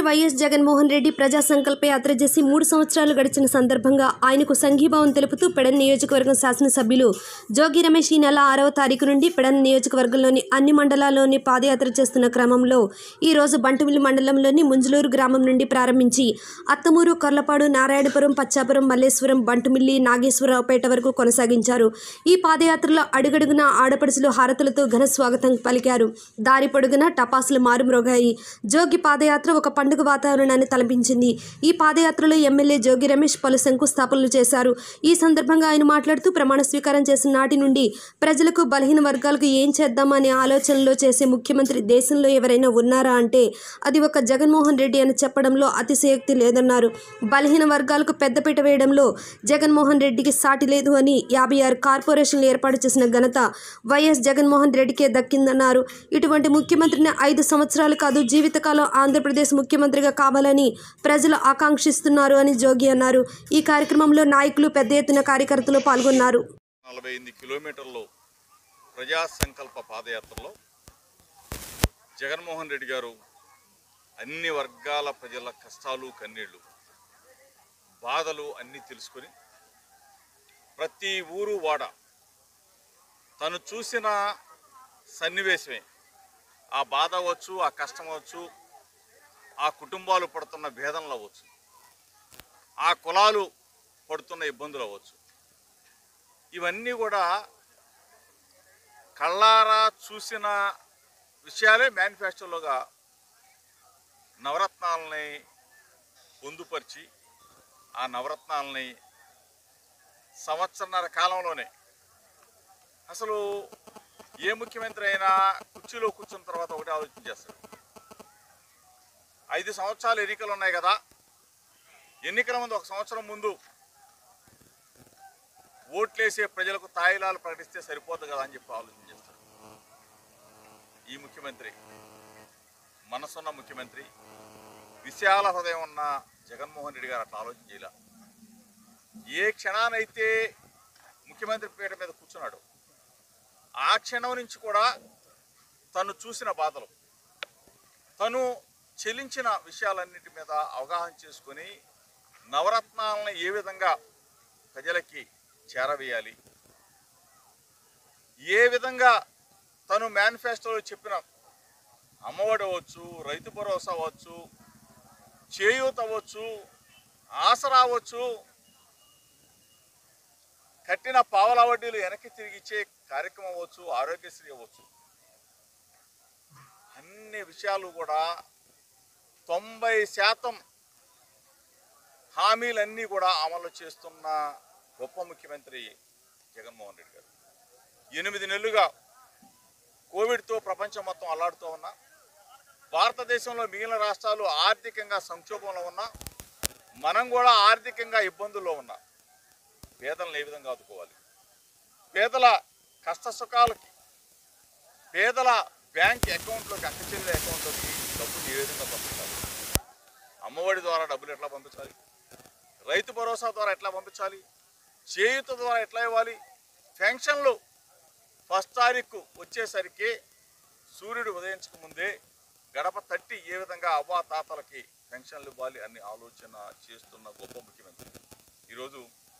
YS Jaganmohan Reddy ప్రజా సంకల్ప యాత్ర చేసి మూడు సంవత్సరాలు గడిచిన సందర్భంగా ఆయనకు సంఘీభావం తెలుపుతూ పెడన్ నియోజకవర్గం శాసనసభ్యులు జోగి రమేష్ ఈ నెల ఆరవ తారీఖు నుండి పెడన్ నియోజకవర్గంలోని అన్ని మండలాల్లోని పాదయాత్ర చేస్తున్న క్రమంలో ఈ రోజు బంటుమిల్లి మండలంలోని ముంజలూరు గ్రామం నుండి ప్రారంభించి అత్తమూరు కొర్లపాడు నారాయణపురం పచ్చాపురం మల్లేశ్వరం బంటుమిల్లి నాగేశ్వరరావుపేట వరకు కొనసాగించారు ఈ పాదయాత్రలో అడుగడుగున ఆడపడుచులు హారతులతో ఘన స్వాగతం పలికారు దారి పొడుగున టపాసులు మారుమ్రోగాయి జోగి పాదయాత్ర ఒక పండుగ వాతావరణాన్ని తలపించింది ఈ పాదయాత్రలో ఎమ్మెల్యే జోగి రమేష్ పలు శంకుస్థాపనలు చేశారు ఈ సందర్భంగా ఆయన మాట్లాడుతూ ప్రమాణ స్వీకారం చేసిన నాటి నుండి ప్రజలకు బలహీన వర్గాలకు ఏం చేద్దామనే ఆలోచనలో చేసే ముఖ్యమంత్రి దేశంలో ఎవరైనా ఉన్నారా అంటే అది ఒక జగన్మోహన్ రెడ్డి అని చెప్పడంలో అతిశయోక్తి లేదన్నారు బలహీన వర్గాలకు పెద్దపీట వేయడంలో జగన్మోహన్ రెడ్డికి సాటి లేదు అని యాభై ఆరు కార్పొరేషన్లు ఏర్పాటు చేసిన ఘనత వైఎస్ జగన్మోహన్ రెడ్డికే దక్కిందన్నారు ఇటువంటి ముఖ్యమంత్రిని ఐదు సంవత్సరాలు కాదు జీవితకాలం ఆంధ్రప్రదేశ్ ముఖ్యమంత్రిగా కావాలని ప్రజలు ఆకాంక్షిస్తున్నారు అని జోగి అన్నారు ఈ కార్యక్రమంలో నాయకులు పెద్ద ఎత్తున కార్యకర్తలు పాల్గొన్నారు నలభై ఎనిమిది కిలోమీటర్లు ప్రజా సంకల్ప పాదయాత్రలో జగన్మోహన్ రెడ్డి గారు అన్ని వర్గాల ప్రజల కష్టాలు కన్నీళ్లు బాధలు అన్నీ తెలుసుకొని ప్రతి ఊరు వాడ తను చూసిన సన్నివేశమే ఆ బాధ అవ్వచ్చు ఆ కష్టం అవ్వచ్చు ఆ కుటుంబాలు పడుతున్న భేదనలు అవ్వచ్చు ఆ కులాలు పడుతున్న ఇబ్బందులు అవ్వచ్చు ఇవన్నీ కూడా కళ్ళారా చూసిన విషయాలే మేనిఫెస్టోలోగా నవరత్నాలని పొందుపరిచి ఆ నవరత్నాలని సంవత్సరన్నర కాలంలోనే అసలు ఏ ముఖ్యమంత్రి అయినా కుర్చీలో కూర్చున్న తర్వాత ఒకటి ఆలోచన చేస్తాడు ఐదు సంవత్సరాలు ఎన్నికలు ఉన్నాయి కదా ఎన్నికల ముందు ఒక సంవత్సరం ముందు ఓట్లేసే ప్రజలకు తాయిలాలు ప్రకటిస్తే సరిపోదు కదా అని చెప్పి ఆలోచన చేస్తాడు ఈ ముఖ్యమంత్రి మనసున్న ముఖ్యమంత్రి విశాల హృదయం ఉన్న జగన్మోహన్ రెడ్డి గారు అట్లా ఆలోచన చేయలే ఏ క్షణానైతే ముఖ్యమంత్రి పీట మీద కూర్చున్నాడు ఆ క్షణం నుంచి కూడా తను చూసిన బాధలు తను చెల్లించిన విషయాలన్నిటి మీద అవగాహన చేసుకొని నవరత్నాలను ఏ విధంగా ప్రజలకి చేరవేయాలి ఏ విధంగా తను మేనిఫెస్టోలో చెప్పిన అమ్మఒడి అవ్వచ్చు రైతు భరోసా అవ్వచ్చు చేయూత అవ్వచ్చు ఆసరా అవ్వచ్చు కట్టిన పావల వడ్డీలు వెనక్కి తిరిగి ఇచ్చే కార్యక్రమం అవ్వచ్చు ఆరోగ్యశ్రీ అవ్వచ్చు అన్ని విషయాలు కూడా తొంభై శాతం హామీలన్నీ కూడా అమలు చేస్తున్న గొప్ప ముఖ్యమంత్రి జగన్మోహన్ రెడ్డి గారు ఎనిమిది నెలలుగా కోవిడ్తో ప్రపంచం మొత్తం అల్లాడుతూ ఉన్నా భారతదేశంలో మిగిలిన రాష్ట్రాలు ఆర్థికంగా సంక్షోభంలో ఉన్నా మనం కూడా ఆర్థికంగా ఇబ్బందుల్లో ఉన్నా పేదలను ఏ విధంగా ఆదుకోవాలి పేదల కష్ట సుఖాలకి పేదల బ్యాంక్ అకౌంట్లోకి అక్క చెల్లెల అకౌంట్లోకి డబ్బులు ఏ విధంగా పంపించాలి అమ్మఒడి ద్వారా డబ్బులు ఎట్లా పంపించాలి రైతు భరోసా ద్వారా ఎట్లా పంపించాలి చేయూత ద్వారా ఎట్లా ఇవ్వాలి పెన్షన్లు ఫస్ట్ తారీఖు వచ్చేసరికి సూర్యుడు ఉదయించక ముందే గడప తట్టి ఏ విధంగా అవ్వా తాతలకి పెన్షన్లు ఇవ్వాలి అని ఆలోచన చేస్తున్న గొప్ప ముఖ్యమంత్రి ఈరోజు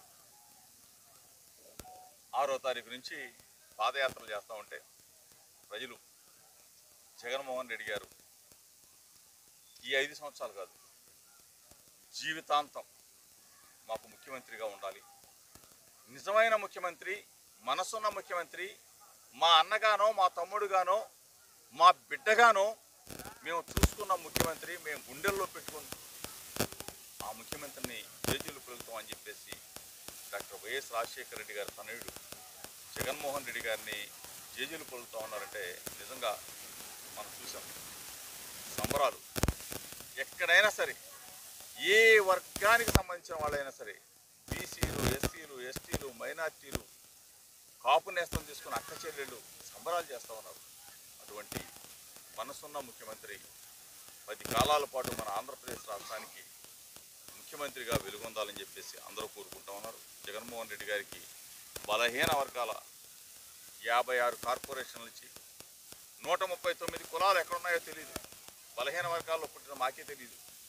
ఆరో తారీఖు నుంచి పాదయాత్రలు చేస్తూ ఉంటే ప్రజలు జగన్మోహన్ రెడ్డి గారు ఈ ఐదు సంవత్సరాలు కాదు జీవితాంతం మాకు ముఖ్యమంత్రిగా ఉండాలి నిజమైన ముఖ్యమంత్రి మనసున్న ముఖ్యమంత్రి మా అన్నగానో మా తమ్ముడుగానో మా బిడ్డగానో మేము చూసుకున్న ముఖ్యమంత్రి మేము గుండెల్లో పెట్టుకుని ఆ ముఖ్యమంత్రిని జేజీలు పిలుస్తాం అని చెప్పేసి డాక్టర్ వైఎస్ రాజశేఖర రెడ్డి గారి తనయుడు జగన్మోహన్ రెడ్డి గారిని జేజీలు పలుకుతా ఉన్నారంటే నిజంగా మనం చూసాం సంబరాలు ఎక్కడైనా సరే ఏ వర్గానికి సంబంధించిన వాళ్ళైనా సరే బీసీలు ఎస్సీలు ఎస్టీలు మైనార్టీలు కాపు నేస్తం తీసుకున్న అక్క చెల్లెళ్ళు సంబరాలు చేస్తూ ఉన్నారు అటువంటి మనసున్న ముఖ్యమంత్రి పది కాలాల పాటు మన ఆంధ్రప్రదేశ్ రాష్ట్రానికి ముఖ్యమంత్రిగా వెలుగొందాలని చెప్పేసి అందరూ కోరుకుంటా ఉన్నారు జగన్మోహన్ రెడ్డి గారికి బలహీన వర్గాల యాభై ఆరు కార్పొరేషన్లు ఇచ్చి నూట ముప్పై తొమ్మిది కులాలు ఎక్కడున్నాయో తెలియదు బలహీన వర్గాల్లో పుట్టిన మాకే తెలియదు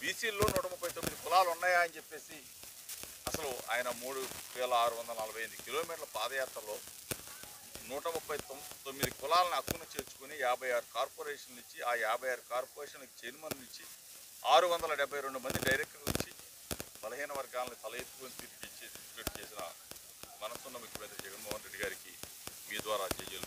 బీసీల్లో నూట ముప్పై తొమ్మిది కులాలు ఉన్నాయా అని చెప్పేసి అసలు ఆయన మూడు వేల ఆరు వందల నలభై ఎనిమిది కిలోమీటర్ల పాదయాత్రలో నూట ముప్పై తొమ్- తొమ్మిది కులాలను హక్కును చేర్చుకుని యాభై ఆరు కార్పొరేషన్లు ఇచ్చి ఆ యాభై ఆరు కార్పొరేషన్లకు చైర్మన్లు ఇచ్చి ఆరు వందల డెబ్బై రెండు మంది డైరెక్టర్లు ఇచ్చి బలహీన వర్గాలను తల ఎత్తుకొని తిరిగి చేసి చేసిన మనసున్న ముఖ్యమంత్రి జగన్మోహన్ రెడ్డి గారికి మీ ద్వారా జైలు